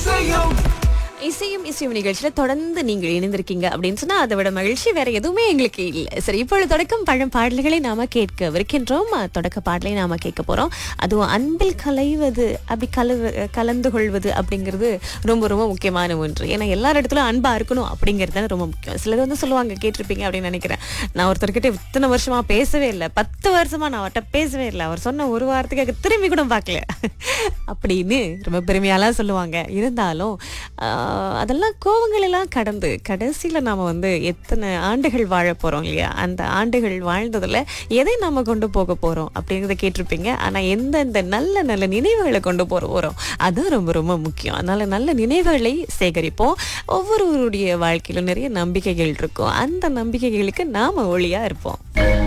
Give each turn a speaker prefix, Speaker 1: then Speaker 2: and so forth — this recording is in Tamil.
Speaker 1: இசையும்
Speaker 2: இசையும் இசையும் நிகழ்ச்சியில தொடர்ந்து நீங்கள் இணைந்திருக்கீங்க அப்படின்னு சொன்னா அதை விட மகிழ்ச்சி வேற எதுவுமே எங்களுக்கு இல்லை சரி இப்பொழுது தொடக்கம் பழம் பாடல்களை நாம கேட்கவிருக்கின்றோம் அஹ், தொடக்க பாடலை நாம கேட்க போறோம் அதுவும் அன்பில் கலைவது அப்படி கலவு கலந்து கொள்வது அப்படிங்கிறது ரொம்ப ரொம்ப முக்கியமான ஒன்று ஏன்னா எல்லார் இடத்துலயும் அன்பா இருக்கணும் அப்படிங்கிறது தான் ரொம்ப முக்கியம் சிலர் வந்து சொல்லுவாங்க கேட்டிருப்பீங்க அப்படின்னு நினைக்கிறேன் நான் ஒருத்தர்கிட்ட இத்தனை வருஷமா பேசவே இல்லை பத்து வருஷமா நான் அவர்கிட்ட பேசவே இல்லை அவர் சொன்ன ஒரு வாரத்துக்கு திரும்பி கூட பார்க்கல அப்படின்னு ரொம்ப பெருமையாலாம் சொல்லுவாங்க இருந்தாலும் ஆஹ், அதெல்லாம் கோவங்கள் எல்லாம் கடந்து கடைசியில நாம வந்து எத்தனை ஆண்டுகள் வாழ போறோம் இல்லையா அந்த ஆண்டுகள் வாழ்ந்ததுல எதை நாம கொண்டு போக போறோம் அப்படிங்கறத கேட்டிருப்பீங்க ஆனா எந்தெந்த நல்ல நல்ல நினைவுகளை கொண்டு போற போறோம் அதுவும் ரொம்ப ரொம்ப முக்கியம் அதனால நல்ல நினைவுகளை சேகரிப்போம் ஒவ்வொருவருடைய வாழ்க்கையிலும் நிறைய நம்பிக்கைகள் இருக்கும் அந்த நம்பிக்கைகளுக்கு நாம ஒளியா இருப்போம்